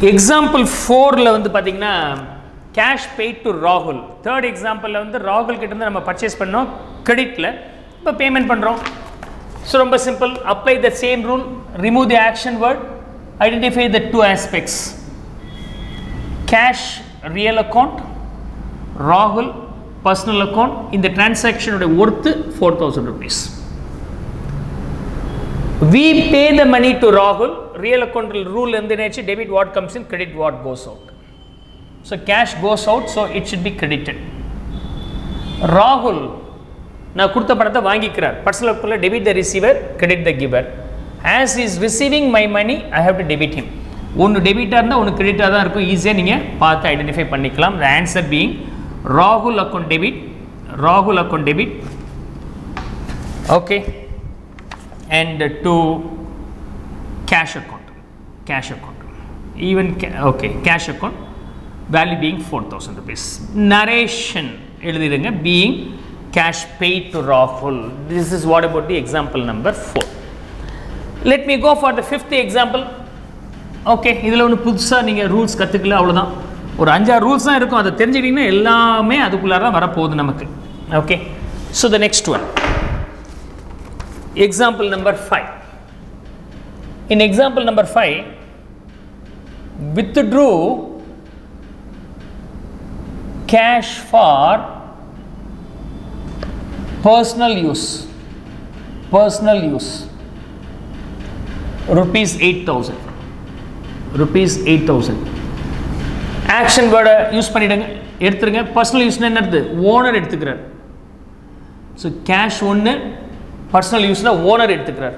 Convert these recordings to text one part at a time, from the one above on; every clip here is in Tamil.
எக்ஸாம்பிள் ஃபோரில் வந்து பார்த்தீங்கன்னா கேஷ் பெய்ட் டு ராகுல் தேர்ட் எக்ஸாம்பிளில் வந்து ராகுல் கிட்டேருந்து நம்ம பர்ச்சேஸ் பண்ணோம் கிரெடிட்டில் இப்போ பேமெண்ட் பண்ணுறோம் ஸோ ரொம்ப simple apply the same rule remove the action word identify the two aspects cash real account ராகுல் பர்சனல் அக்கௌண்ட் இந்த டிரான்சாக்ஷனுடைய worth four thousand rupees we pay the money to Rahul, real account rule and then debit what comes in, credit what goes out. So cash goes out, so it should be credited. Rahul, நான் கொடுத்த பணத்தை வாங்கிக்கிறார் பர்சனல் அக்கௌண்ட்டில் debit the receiver credit the giver as is receiving my money I have to debit him ஒன்று டெபிட்டாக இருந்தால் ஒன்று கிரெடிட்டாக தான் இருக்கும் ஈஸியாக நீங்கள் பார்த்து ஐடென்டிஃபை பண்ணிக்கலாம் த ஆன்சர் பீயிங் ராகுல் அக்கௌண்ட் டெபிட் ராகுல் account debit okay and to cash account cash account even ca- okay cash account value being 4000 rupees narration எழுதிடுங்க being cash paid to Rahul this is what about the example number 4 let me go for the fifth example okay இதில் ஒன்று புதுசாக நீங்கள் ரூல்ஸ் கற்றுக்கல அவ்வளோதான் ஒரு அஞ்சாறு ரூல்ஸ் தான் இருக்கும் அதை தெரிஞ்சுக்கிட்டிங்கன்னா எல்லாமே அதுக்குள்ளார தான் வரப்போகுது நமக்கு okay so the next one example number 5 in example number 5 withdrew cash for personal use personal use rupees 8000 rupees 8000 action வேர்டை யூஸ் பண்ணிடுங்க எடுத்துருங்க பர்சனல் யூஸ்னா என்னது ஓனர் எடுத்துக்கிறார் ஸோ கேஷ் ஒன்று பர்சனல் யூஸ்னால் ஓனர் எடுத்துக்கிறார்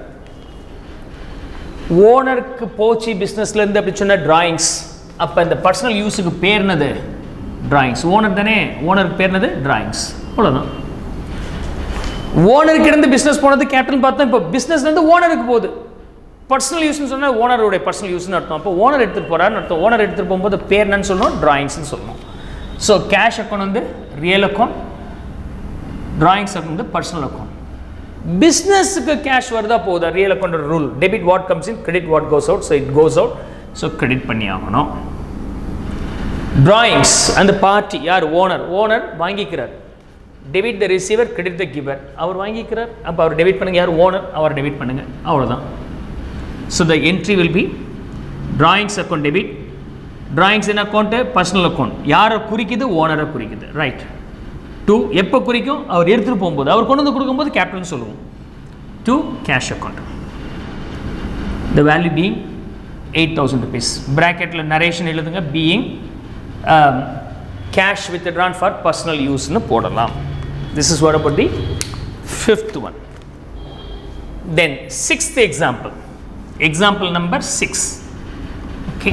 ஓனருக்கு போச்சு பிஸ்னஸ்லேருந்து அப்படி சொன்ன டிராயிங்ஸ் அப்போ இந்த பர்சனல் யூஸுக்கு பேர்னது டிராயிங்ஸ் ஓனர் தானே ஓனருக்கு பேர்னது டிராயிங்ஸ் அவ்வளோதான் ஓனருக்கு இருந்து பிஸ்னஸ் போனது கேப்டன் பார்த்தோம் இப்போ பிஸ்னஸ்லேருந்து ஓனருக்கு போகுது பர்சனல் யூஸ்னு சொன்னால் ஓனருடைய பர்சனல் யூஸ்னு அர்த்தம் அப்போ ஓனர் எடுத்துகிட்டு போகிறாருன்னு அர்த்தம் ஓனர் எடுத்துகிட்டு போகும்போது பேர் என்னன்னு சொல்லணும் டிராயிங்ஸ்னு சொல்லணும் ஸோ கேஷ் அக்கௌண்ட் வந்து ரியல் அக்கௌண்ட் டிராயிங்ஸ் அக்கௌண்ட் வந்து பர்சனல் அக்கௌண்ட் பிஸ்னஸுக்கு கேஷ் வருதா போகுதா real account rule debit what comes in credit what goes out so it goes out so credit பண்ணி ஆகணும் டிராயிங்ஸ் அந்த பார்ட்டி யார் ஓனர் ஓனர் வாங்கிக்கிறார் debit the receiver credit the giver அவர் வாங்கிக்கிறார் அப்போ அவர் டெபிட் பண்ணுங்க யார் ஓனர் அவர் டெபிட் பண்ணுங்க அவ்வளோதான் so the entry will be drawings account debit drawings என்ன அக்கௌண்ட்டு பர்சனல் அக்கௌண்ட் யாரை குறிக்குது ஓனரை குறிக்குது ரைட் டூ எப்போ குறிக்கும் அவர் எடுத்துகிட்டு போகும்போது அவர் கொண்டு வந்து கொடுக்கும்போது கேப்டன் சொல்லுவோம் to cash account the value being eight thousand rupees ப்ராக்கெட்டில் நரேஷன் எழுதுங்க being cash with drawn for personal யூஸ்னு போடலாம் this is what about the fifth one then sixth example example number six okay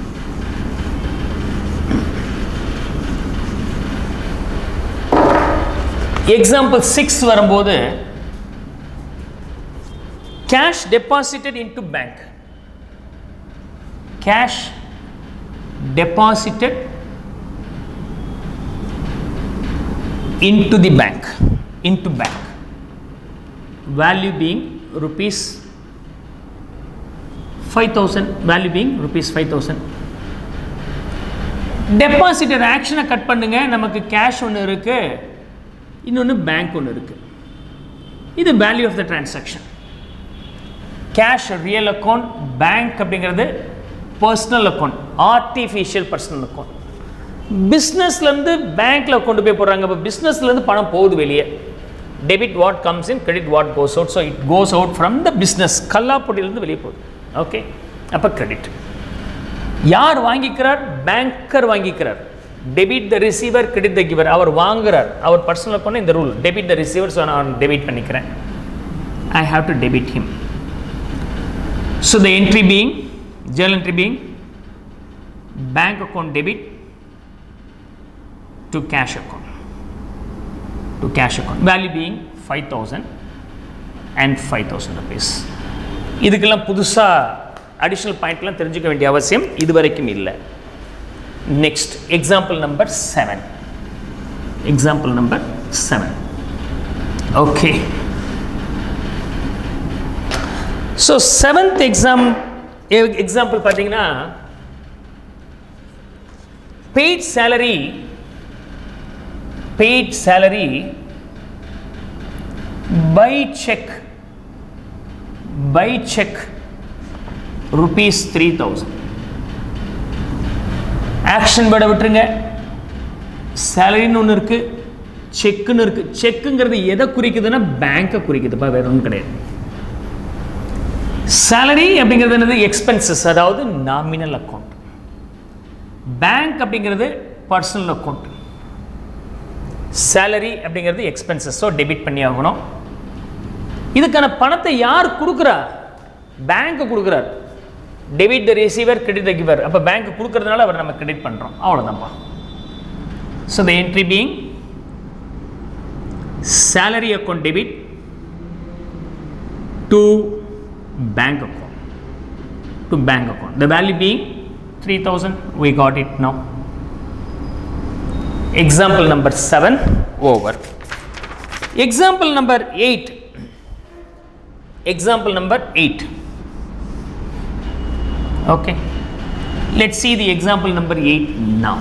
example six வரும்போது cash deposited into bank cash deposited into the bank into bank value being rupees 5000 value being rupees 5000 deposited ஆக்ஷனை கட் பண்ணுங்க நமக்கு கேஷ் ஒன்று இருக்கு இன்னொன்று பேங்க் ஒன்று இருக்கு இது value of the transaction cash real account bank அப்படிங்கிறது personal account artificial personal account பிஸ்னஸ்லேருந்து பேங்க்கில் கொண்டு போய் போடுறாங்க இப்போ பிஸ்னஸ்லேருந்து பணம் போகுது வெளியே debit what comes in credit what goes out so it goes out from the business கல்லாப்பொடியிலேருந்து வெளியே போகுது ஓகே அப்போ கிரெடிட் யார் வாங்கிக்கிறார் பேங்கர் வாங்கிக்கிறார் debit the receiver credit the giver அவர் வாங்குறார் அவர் பர்சனல் அக்கௌண்ட் இந்த rule debit the receiver so நான் டெபிட் பண்ணிக்கிறேன் I have to debit him so the entry being journal entry being bank account debit to cash account to cash account value being 5000 and 5000 rupees இதுக்கெல்லாம் புதுசாக அடிஷ்னல் பாயிண்ட்லாம் தெரிஞ்சுக்க வேண்டிய அவசியம் இது வரைக்கும் இல்லை next example number seven example number seven okay so seventh exam example பார்த்தீங்கன்னா paid salary paid salary by check by check rupees 3000 action வேர்டை விட்டுருங்க சேலரின்னு ஒன்று இருக்குது செக்குன்னு இருக்குது செக்குங்கிறது எதை குறிக்குதுன்னா பேங்க்கை குறிக்குதுப்பா வேற ஒன்றும் கிடையாது சேலரி அப்படிங்கிறது என்னது எக்ஸ்பென்சஸ் அதாவது நாமினல் அக்கௌண்ட் பேங்க் அப்படிங்கிறது பர்சனல் அக்கௌண்ட் சேலரி அப்படிங்கிறது எக்ஸ்பென்சஸ் ஸோ டெபிட் பண்ணி ஆகணும் இதுக்கான பணத்தை யார் கொடுக்குறா பேங்க்கு கொடுக்குறார் debit the receiver credit the giver அப்போ பேங்க் கொடுக்கறதுனால அவர் நம்ம கிரெடிட் பண்ணுறோம் அவ்வளோதான்ப்பா so the entry being salary account debit to bank account to bank account the value being 3000 we got it now example number 7 over example number 8 example number 8 okay let's see the example number 8 now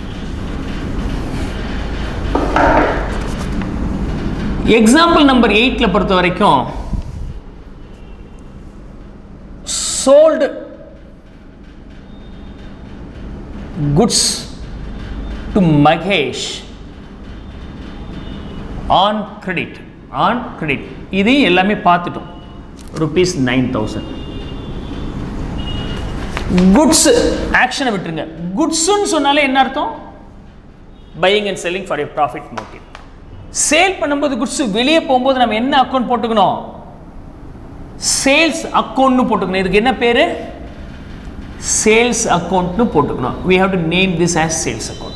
example number எயிட்டில் பொறுத்த வரைக்கும் sold goods to Mahesh on credit on credit இது எல்லாமே பார்த்துட்டோம் ருபீஸ் நைன் தௌசண்ட் குட்ஸ் ஆக்ஷனை விட்டுருங்க குட்ஸுன்னு சொன்னாலே என்ன அர்த்தம் buying and selling for a profit motive sale பண்ணும்போது குட்ஸ் வெளியே போகும்போது நம்ம என்ன அக்கௌண்ட் போட்டுக்கணும் சேல்ஸ் அக்கௌண்ட்னு போட்டுக்கணும் இதுக்கு என்ன பேர் சேல்ஸ் அக்கௌண்ட்னு போட்டுக்கணும் we have to name this as sales account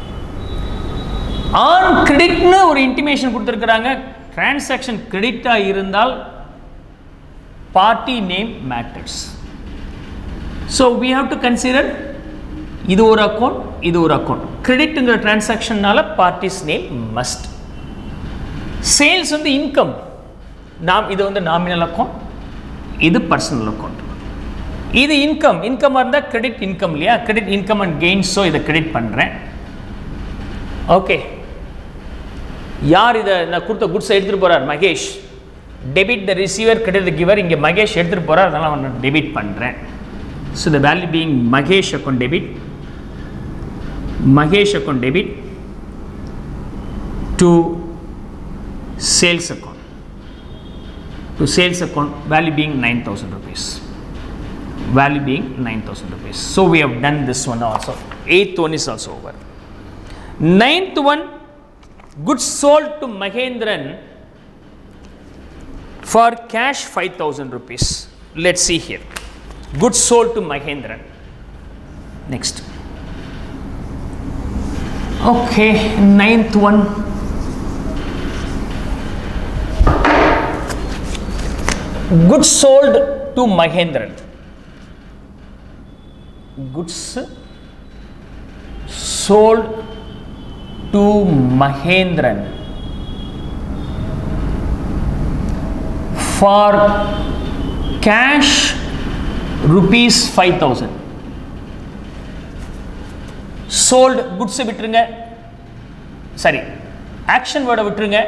on கிரெடிட்னு ஒரு இன்டிமேஷன் கொடுத்துருக்குறாங்க டிரான்சாக்ஷன் கிரெடிட்டாக இருந்தால் party name matters so we have to consider இது ஒரு அக்கௌண்ட் இது ஒரு அக்கௌண்ட் கிரெடிட்டுங்கிற டிரான்சாக்ஷன்னால பார்ட்டிஸ் நேம் மஸ்ட் சேல்ஸ் வந்து இன்கம் நாம் இது வந்து நாமினல் அக்கௌண்ட் இது பர்சனல் அக்கௌண்ட் இது இன்கம் இன்கம் இருந்தால் கிரெடிட் இன்கம் இல்லையா கிரெடிட் இன்கம் அண்ட் கெயின்ஸோ இதை கிரெடிட் பண்ணுறேன் ஓகே யார் இதை நான் கொடுத்த குட்ஸை எடுத்துகிட்டு போகிறார் Mahesh debit the receiver credit the giver இங்கே மகேஷ் எடுத்துகிட்டு போகிறார் அதனால் அவன் டெபிட் பண்ணுறேன் so the value being Mahesh account debit Mahesh account debit to sales account to sales account value being 9000 rupees value being 9000 rupees so we have done this one also eighth one is also over ninth one goods sold to mahendran for cash 5000 rupees let's see here goods sold to mahendran next okay ninth one goods sold to Mahendran. Goods sold to Mahendran for cash rupees 5000 sold goods விட்டுருங்க சரி ஆக்ஷன் வேர்டை விட்டுருங்க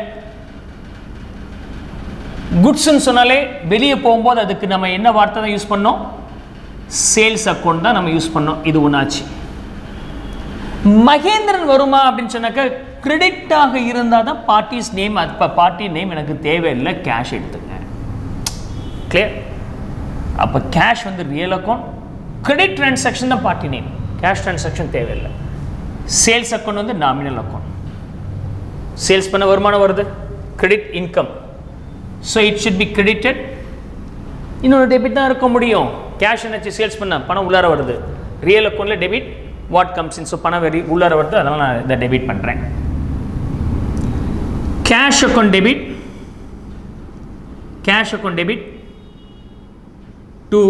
குட்ஸ்ன்னு சொன்னாலே வெளியே போகும்போது அதுக்கு நம்ம என்ன வார்த்தை தான் யூஸ் பண்ணோம் சேல்ஸ் அக்கௌண்ட் தான் நம்ம யூஸ் பண்ணோம் இது ஒன்றாச்சு மகேந்திரன் வருமா அப்படின்னு சொன்னாக்க கிரெடிட்டாக இருந்தால் தான் பார்ட்டிஸ் நேம் அது இப்போ பார்ட்டி நேம் எனக்கு தேவையில்லை கேஷ் எடுத்துங்க கிளியர் அப்போ கேஷ் வந்து ரியல் அக்கௌண்ட் கிரெடிட் டிரான்சாக்ஷன் தான் பார்ட்டி நேம் கேஷ் டிரான்சாக்ஷன் தேவையில்லை சேல்ஸ் அக்கௌண்ட் வந்து நாமினல் அக்கௌண்ட் சேல்ஸ் பண்ண வருமானம் வருது credit income so it should be credited இன்னொரு டெபிட் தான் இருக்க முடியும் கேஷ் என்னாச்சு சேல்ஸ் பண்ண பணம் உள்ளார வருது ரியல் அக்கௌண்ட்டில் debit what comes in so பணம் வெரி உள்ளார வருது அதனால் நான் இதை டெபிட் பண்ணுறேன் cash account debit cash account debit to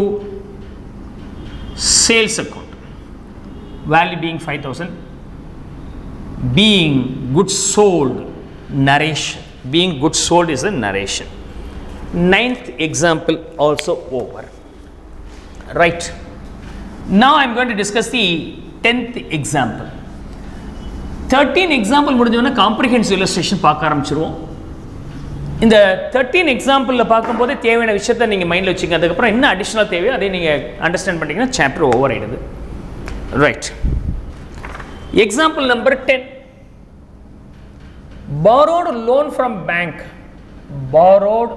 sales account value being five thousand being good sold narration being good sold is a narration. Ninth example also over. Right. Now I am going to discuss the tenth example. Thirteen example முடிஞ்சோடனே காம்ப்ரிஹென்சிவ் இல்லஸ்ட்ரேஷன் பார்க்க ஆரம்பிச்சிருவோம் இந்த தேர்ட்டீன் எக்ஸாம்பிளில் பார்க்கும்போதே தேவையான விஷயத்தை நீங்கள் மைண்டில் வச்சுங்க அதுக்கப்புறம் என்ன அடிஷ்னல் தேவையோ அதை நீங்கள் அண்டர்ஸ்டாண்ட் பண்ணிங்கன்னா சாப்டர் ஓவர் ஆயிடுது right example number ten borrowed loan from bank borrowed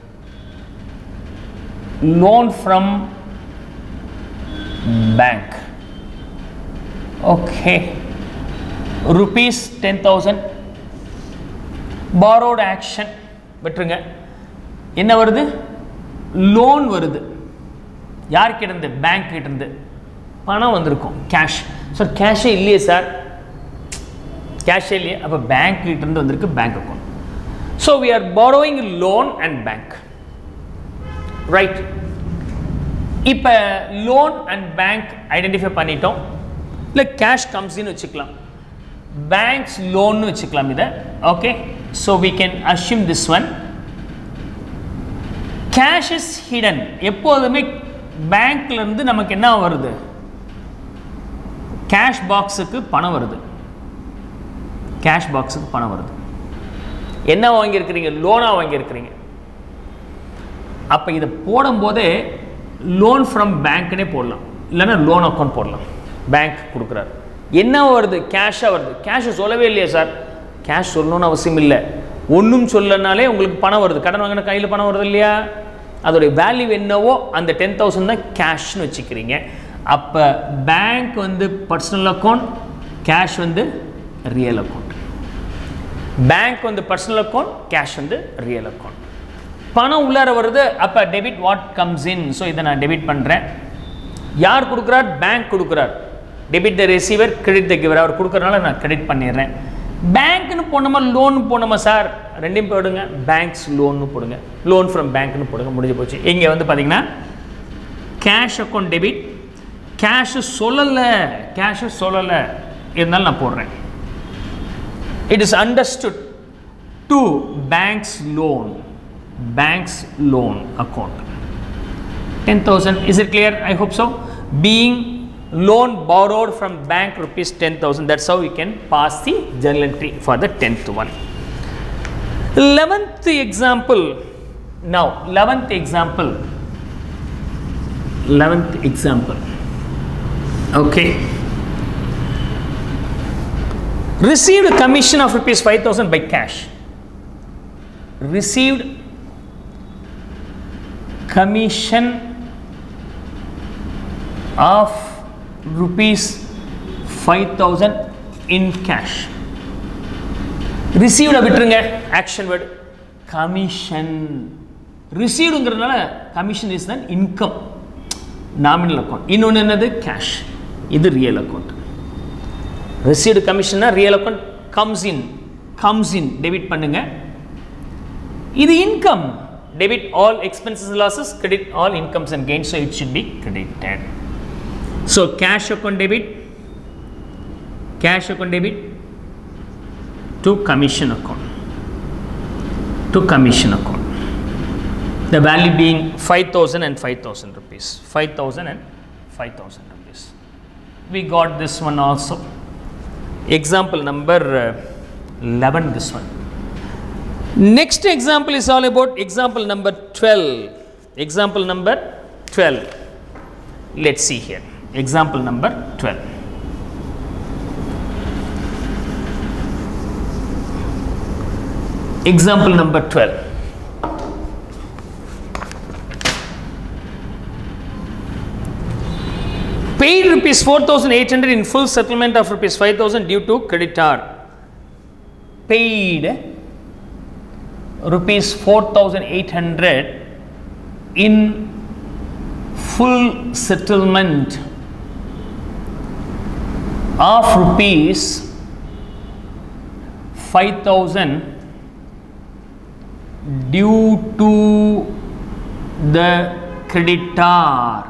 loan from bank okay rupees 10000 borrowed action விட்டுருங்க என்ன வருது லோன் வருது யார்கிட்ட இருந்து பேங்க் கிட்ட இருந்து பணம் வந்திருக்கும் கேஷ் சார் கேஷே இல்லையே சார் கேஷே இல்லையே அப்போ பேங்க் கிட்ட இருந்து வந்திருக்கு bank account so we are borrowing loan and bank right இப்போ லோன் அண்ட் பேங்க் ஐடென்டிஃபை பண்ணிட்டோம் இல்லை கேஷ் கம்ஸ்ன்னு வச்சுக்கலாம் பேங்க்ஸ் லோன்னு வச்சுக்கலாம் இதை okay so we can assume this one cash is hidden எப்போதுமே பேங்க்ல இருந்து நமக்கு என்ன வருது கேஷ் பாக்ஸுக்கு பணம் வருது கேஷ் பாக்ஸுக்கு பணம் வருது என்ன வாங்கியிருக்கிறீங்க லோனாக வாங்கியிருக்கிறீங்க அப்போ இதை போடும்போதே லோன் ஃப்ரம் பேங்க்னே போடலாம் இல்லைன்னா லோன் அக்கௌண்ட் போடலாம் பேங்க் கொடுக்குறாரு என்ன வருது கேஷாக வருது கேஷ் சொல்லவே இல்லையா சார் கேஷ் சொல்லணும்னு அவசியம் இல்லை ஒன்றும் சொல்லனாலே உங்களுக்கு பணம் வருது கடன் வாங்கின கையில் பணம் வருது இல்லையா அதோடைய வேல்யூ என்னவோ அந்த டென் தௌசண்ட் தான் கேஷ்னு வச்சுக்கிறீங்க அப்போ பேங்க் வந்து பர்சனல் அக்கௌண்ட் கேஷ் வந்து ரியல் அக்கௌண்ட் பேங்க் வந்து பர்சனல் அக்கௌண்ட் கேஷ் வந்து ரியல் அக்கௌண்ட் பணம் உள்ளார வருது அப்போ debit what comes in so இதை நான் டெபிட் பண்ணுறேன் யார் கொடுக்குறார் பேங்க் கொடுக்குறார் debit the receiver credit the giver அவர் கொடுக்குறனால நான் கிரெடிட் பண்ணிடுறேன் பேங்க்னு போனோமா லோன் போனோமா சார் ரெண்டையும் போடுங்க பேங்க்ஸ் லோன்னு போடுங்க லோன் ஃப்ரம் பேங்க்னு போடுங்க முடிஞ்சு போச்சு இங்கே வந்து பார்த்தீங்கன்னா கேஷ் அக்கௌண்ட் டெபிட் கேஷு சொல்லலை கேஷு சொல்லலை இருந்தாலும் நான் போடுறேன் it is understood to bank's loan bank's loan account 10000 is it clear i hope so being loan borrowed from bank rupees 10000 that's how we can pass the journal entry for the 10th one 11th example now 11th example 11th example okay received a commission of rupees 5000 by cash received commission of rupees 5000 in cash received விட்டுருங்க ஆக்ஷன் வேர்டு கமிஷன் ரிசீவ்டுங்கிறதுனால கமிஷன் இஸ் தன் இன்கம் நாமினல் அக்கௌண்ட் இன்னொன்று என்னது கேஷ் இது ரியல் அக்கௌண்ட் ரிசீவ்டு கமிஷனா real account comes in comes in debit பண்ணுங்க இது income debit all expenses losses credit all incomes and gains so it should be credited so cash account debit cash account debit to commission account to commission account the value being 5000 and 5000 rupees 5000 and 5000 rupees we got this one also example number uh, 11 this one next example is all about example number 12 example number 12 let's see here example number 12 example number 12 paid rupees 4800 in full settlement of rupees 5000 due to creditor paid rupees 4800 in full settlement of rupees 5000 due to the creditor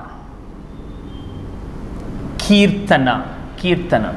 Keerthana Keerthana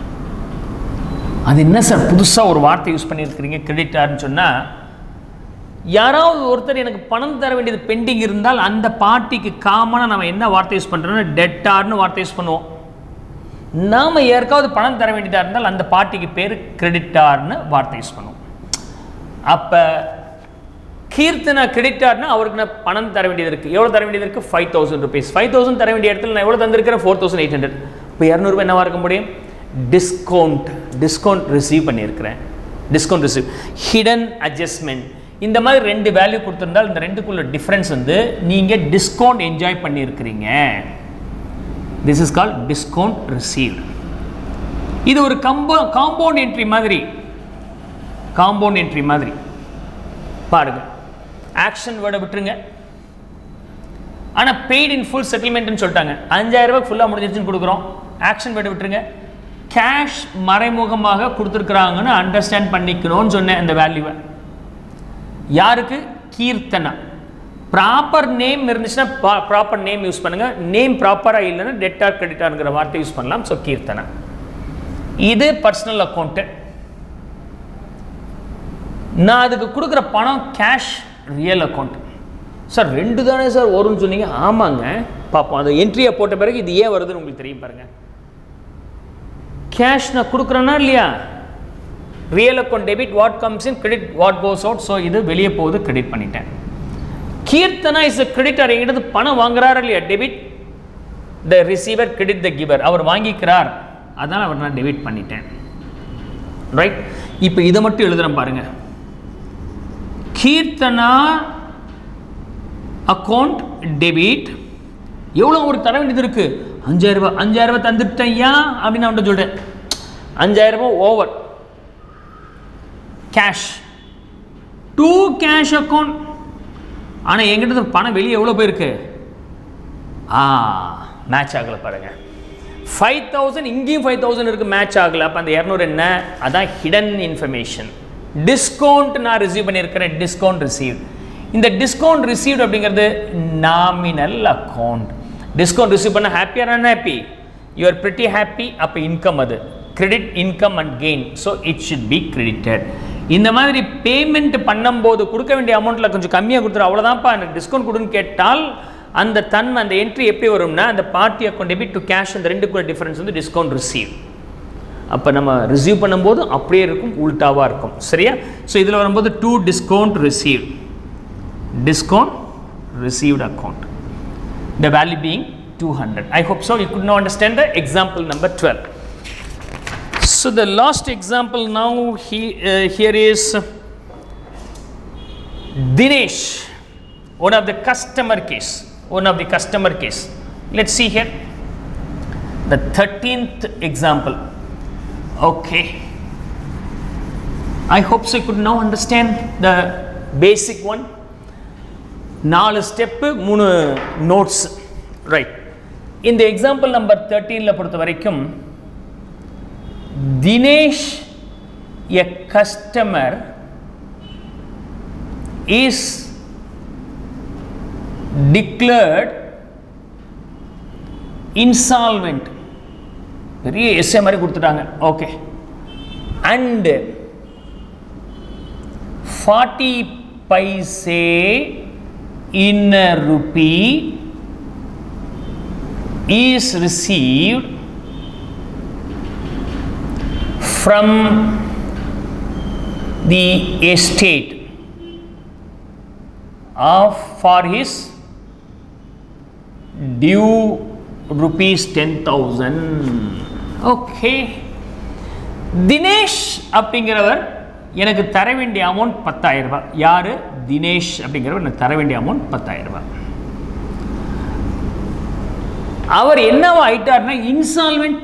அது என்ன சார் புதுசாக ஒரு வார்த்தை யூஸ் பண்ணியிருக்கிறீங்க கிரெடிட்டார்னு சொன்னால் யாராவது ஒருத்தர் எனக்கு பணம் தர வேண்டியது பெண்டிங் இருந்தால் அந்த பார்ட்டிக்கு காமனாக நம்ம என்ன வார்த்தை யூஸ் பண்ணுறோம்னா டெட்டார்னு வார்த்தை யூஸ் பண்ணுவோம் நாம் யாருக்காவது பணம் தர வேண்டியதாக இருந்தால் அந்த பார்ட்டிக்கு பேர் கிரெடிட்டார்னு வார்த்தை யூஸ் பண்ணுவோம் அப்போ கீர்த்தனா கிரெடிட்டார்னா அவருக்கு நான் பணம் தர வேண்டியது இருக்குது எவ்வளோ தர வேண்டியது இருக்குது five thousand rupees five thousand தர வேண்டிய இடத்துல நான் எவ்வளோ தந்திருக்கிறேன் ஃபோர் தௌசண்ட் எயிட் ஹண்ட்ரட் இப்போ இரநூறுபா என்னவா இருக்க முடியும் டிஸ்கவுண்ட் டிஸ்கவுண்ட் ரிசீவ் பண்ணியிருக்கிறேன் டிஸ்கவுண்ட் ரிசீவ் ஹிடன் அட்ஜஸ்ட்மெண்ட் இந்த மாதிரி ரெண்டு வேல்யூ கொடுத்துருந்தால் இந்த ரெண்டுக்குள்ள டிஃப்ரென்ஸ் வந்து நீங்கள் டிஸ்கவுண்ட் என்ஜாய் பண்ணியிருக்கிறீங்க this is call discount received இது ஒரு கம்போ காம்பவுண்ட் என்ட்ரி மாதிரி காம்பவுண்ட் என்ட்ரி மாதிரி பாருங்க ஆக்ஷன் வேர்டை விட்டுருங்க ஆனால் பெய்டு இன் ஃபுல் செட்டில்மெண்ட்னு சொல்லிட்டாங்க அஞ்சாயிரம் ரூபாய் ஃபுல்லாக முடிஞ்சிருச்சுன்னு கொடுக்குறோம் ஆக்ஷன் வேர்டை விட்டுருங்க கேஷ் மறைமுகமாக கொடுத்துருக்குறாங்கன்னு அண்டர்ஸ்டாண்ட் பண்ணிக்கணும்னு சொன்னேன் அந்த வேல்யூவை யாருக்கு கீர்த்தனா ப்ராப்பர் நேம் இருந்துச்சுன்னா ப்ராப்பர் நேம் யூஸ் பண்ணுங்க நேம் ப்ராப்பராக இல்லைன்னா டெட்டார் கிரெடிட்டாருங்கிற வார்த்தை யூஸ் பண்ணலாம் ஸோ கீர்த்தனா இது பர்சனல் அக்கௌண்ட்டு நான் அதுக்கு கொடுக்குற பணம் கேஷ் ரியல் அக்கௌண்ட் சார் ரெண்டு தானே சார் வரும்னு சொன்னீங்க ஆமாங்க பார்ப்போம் அது என்ட்ரியை போட்ட பிறகு இது ஏன் வருதுன்னு உங்களுக்கு தெரியும் பாருங்க கேஷ் நான் கொடுக்குறேன்னா இல்லையா real account debit what comes in credit what goes out so இது வெளியே போகுது கிரெடிட் பண்ணிட்டேன் கீர்த்தனா இஸ் கிரெடிட்டர் எங்கிட்ட பணம் வாங்குறாரு இல்லையா debit the receiver credit the giver அவர் வாங்கிக்கிறார் அதான் அவர் நான் டெபிட் பண்ணிட்டேன் ரைட் இப்போ இதை மட்டும் எழுதுறேன் பாருங்க கீர்த்தனா அக்கௌண்ட் டெபிட் எவ்வளோ ஒரு தர வேண்டியது இருக்கு அஞ்சாயிரம் ரூபாய் அஞ்சாயிரம் ரூபாய் தந்துட்டேன் ஏன் அப்படின்னு நான் அவன்கிட்ட சொல்கிறேன் அஞ்சாயிரம் ரூபாய் over cash to cash account ஆனால் எங்கிட்ட பணம் வெளியே எவ்வளோ போயிருக்கு ஆ மேட்ச் ஆகலை பாருங்க ஃபைவ் தௌசண்ட் இங்கேயும் ஃபைவ் தௌசண்ட் இருக்குது மேட்ச் ஆகலை அப்போ அந்த இரநூறு என்ன அதான் ஹிடன் இன்ஃபர்மேஷன் டிஸ்கவுண்ட் நான் ரிசீவ் பண்ணியிருக்கிறேன் டிஸ்கவுண்ட் ரிசீவ் இந்த டிஸ்கவுண்ட் ரிசீவ்ட் அப்படிங்கிறது நாமினல் அக்கௌண்ட் டிஸ்கவுண்ட் ரிசீவ் பண்ண ஹாப்பியாக unhappy you are pretty happy அப்போ இன்கம் அது credit income and gain so it should be credited இந்த மாதிரி பேமெண்ட் பண்ணும்போது கொடுக்க வேண்டிய அமௌண்ட்டில் கொஞ்சம் கம்மியாக கொடுத்துரு அவ்வளோதான்ப்பா எனக்கு டிஸ்கவுண்ட் கொடுன்னு கேட்டால் அந்த தன்மை அந்த என்ட்ரி எப்படி வரும்னா அந்த party account debit to cash அந்த ரெண்டுக்குள்ள டிஃபரன்ஸ் வந்து டிஸ்கவுண்ட் ரிசீவ் அப்போ நம்ம ரிசீவ் பண்ணும்போது அப்படியே இருக்கும் உல்ட்டாவாக இருக்கும் சரியா ஸோ இதில் வரும்போது to discount receive discount received account the value being 200. I hope so. You could now understand the example number 12. So the last example now he, uh, here is Dinesh, one of the customer case, one of the customer case. Let's see here. The 13th example. Okay. I hope so you could now understand the basic one. நாலு ஸ்டெப்பு மூணு நோட்ஸ் ரைட் இந்த எக்ஸாம்பிள் நம்பர் தேர்ட்டீனில் பொறுத்த வரைக்கும் Dinesh a customer is declared insolvent பெரிய எஸ்ஏ மாதிரி கொடுத்துட்டாங்க okay and forty paise in a rupee is received from the estate of for his due rupees 10000 okay Dinesh அப்படிங்கிறவர் எனக்கு தர வேண்டிய அமௌண்ட் பத்தாயிரம் ரூபாய் யாரு தினேஷ் அப்படிங்கிறவர் எனக்கு தர வேண்டிய அமௌண்ட் பத்தாயிரம் ரூபாய் அவர் என்னவா ஆயிட்டார்னா இன்சால்வெண்ட்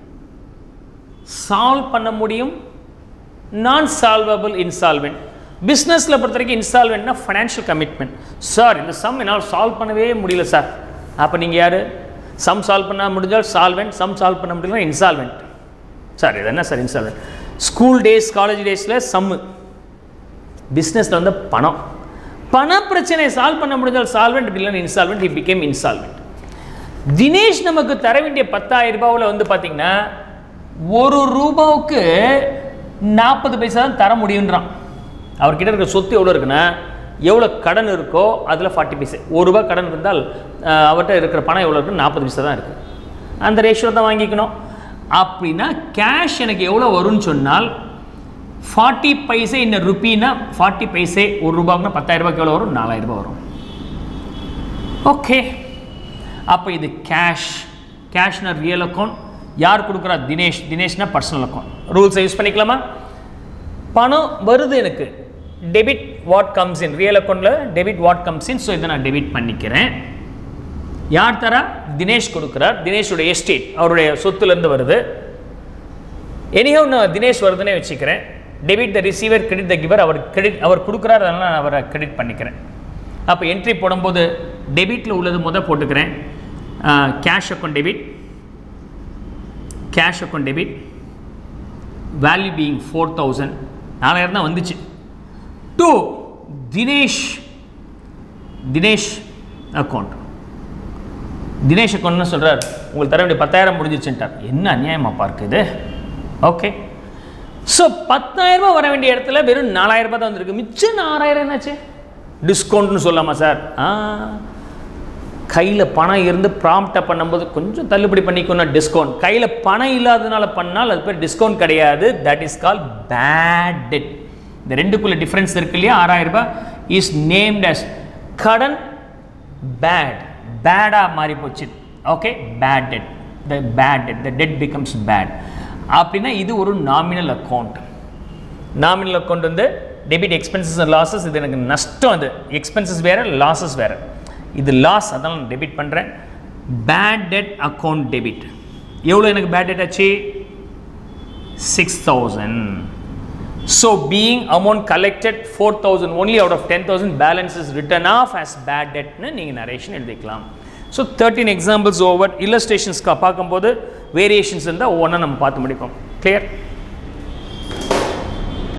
சால்வ் பண்ண முடியும் நான் சால்வபிள் இன்சால்வெண்ட் பிஸ்னஸில் பொறுத்த வரைக்கும் இன்சால்வெண்ட்னா ஃபைனான்ஷியல் கமிட்மெண்ட் சார் இந்த சம் என்னால் சால்வ் பண்ணவே முடியல சார் அப்போ நீங்கள் யார் சம் சால்வ் பண்ண முடிஞ்சால் சால்வெண்ட் சம் சால்வ் பண்ண முடியல இன்சால்வெண்ட் சார் இது என்ன sir insolvent school days college டேஸில் சம்மு பிஸ்னஸில் வந்து பணம் பண பிரச்சனையை சால்வ் பண்ண முடிஞ்சால் சால்வெண்ட் அப்படி இல்லைன்னா insolvent he became insolvent Dinesh நமக்கு தர வேண்டிய பத்தாயிரம் ரூபாவில் வந்து பார்த்தீங்கன்னா ஒரு ரூபாவுக்கு நாற்பது பைசா தான் தர முடியுன்றான் அவர்கிட்ட இருக்கிற சொத்து எவ்வளோ இருக்குன்னா எவ்வளோ கடன் இருக்கோ அதில் ஃபார்ட்டி பைசா ஒரு ரூபா கடன் இருந்தால் அஹ், அவர்கிட்ட இருக்கிற பணம் எவ்வளோ இருக்குன்னு நாற்பது பைசா தான் இருக்குது அந்த ரேஷியோ தான் வாங்கிக்கணும் அப்படின்னா கேஷ் எனக்கு எவ்வளோ வரும்னு சொன்னால் ஃபார்ட்டி பைசே இந்த ருப்பினா ஃபார்ட்டி பைசே ஒரு ரூபாய்க்குனா பத்தாயிரம் ரூபாய்க்கு எவ்வளோ வரும் நாலாயிரம் ரூபாய் வரும் ஓகே அப்போ இது கேஷ் கேஷ்னா ரியல் அக்கௌண்ட் யார் கொடுக்குறா தினேஷ் தினேஷ்னா பர்சனல் அக்கௌண்ட் ரூல்ஸை யூஸ் பண்ணிக்கலாமா பணம் வருது எனக்கு debit what comes in real அக்கௌண்ட்டில் debit what comes in so இதை நான் டெபிட் பண்ணிக்கிறேன் யார் தரா தினேஷ் கொடுக்குறார் தினேஷோட எஸ்டேட் அவருடைய சொத்துலேருந்து வருது எனிஹவ் நான் தினேஷ் வருதுன்னே வச்சுக்கிறேன் debit the receiver credit the giver அவர் கிரெடிட் அவர் கொடுக்குறாரு அதனால் நான் அவரை கிரெடிட் பண்ணிக்கிறேன் அப்போ என்ட்ரி போடும்போது டெபிட்டில் உள்ளது முதல் போட்டுக்கிறேன் cash account debit cash account debit value being four thousand நாலாயிரம் தான் வந்துச்சு டூ தினேஷ் தினேஷ் அக்கௌண்ட் தினேஷ் அக்கௌண்ட்னு சொல்கிறார் உங்களுக்கு தர வேண்டிய பத்தாயிரம் முடிஞ்சிச்சுன்ட்டார் என்ன அநியாயமாக பார்க்குது ஓகே ஸோ பத்தாயிரரூபா வர வேண்டிய இடத்துல வெறும் நாலாயிரம் ரூபாய் தான் வந்திருக்கு மிச்சம் ஆறாயிரம் என்னாச்சு டிஸ்கவுண்ட்னு சொல்லாமா சார் ஆ கையில் பணம் இருந்து ப்ராம்ப்டை பண்ணும்போது கொஞ்சம் தள்ளுபடி பண்ணிக்கணும் டிஸ்கவுண்ட் கையில் பணம் இல்லாததுனால பண்ணால் அது பேர் டிஸ்கவுண்ட் கிடையாது that is call bad debt இந்த ரெண்டுக்குள்ள டிஃப்ரென்ஸ் இருக்கு இல்லையா ஆறாயிரம் ரூபாய் இஸ் நேம்ட் அஸ் கடன் பேட் பேடாக மாறி போச்சு okay bad debt the bad debt the debt becomes bad அப்படின்னா இது ஒரு நாமினல் அக்கௌண்ட் நாமினல் அக்கௌண்ட் வந்து டெபிட் எக்ஸ்பென்சஸ் அண்ட் லாஸஸ் இது எனக்கு நஷ்டம் அது எக்ஸ்பென்சஸ் வேறு லாஸஸ் வேறு இது லாஸ் அதனால் நான் டெபிட் பண்ணுறேன் பேட் டெட் அக்கௌண்ட் டெபிட் எவ்வளோ எனக்கு பேட் டெட் ஆச்சு six thousand so being amount collected four thousand only out of ten thousand balance is written off as bad டெட்னு நீங்கள் நரேஷன் எழுதிக்கலாம் ஸோ தேர்ட்டின் எக்ஸாம்பிள்ஸ் ஓவர் இல்லஸ்ட்ரேஷன்ஸ்க்கு பார்க்கும்போது வேரியேஷன்ஸ் இருந்தால் ஒவ்வொன்றா நம்ம பார்த்து முடிப்போம் கிளியர்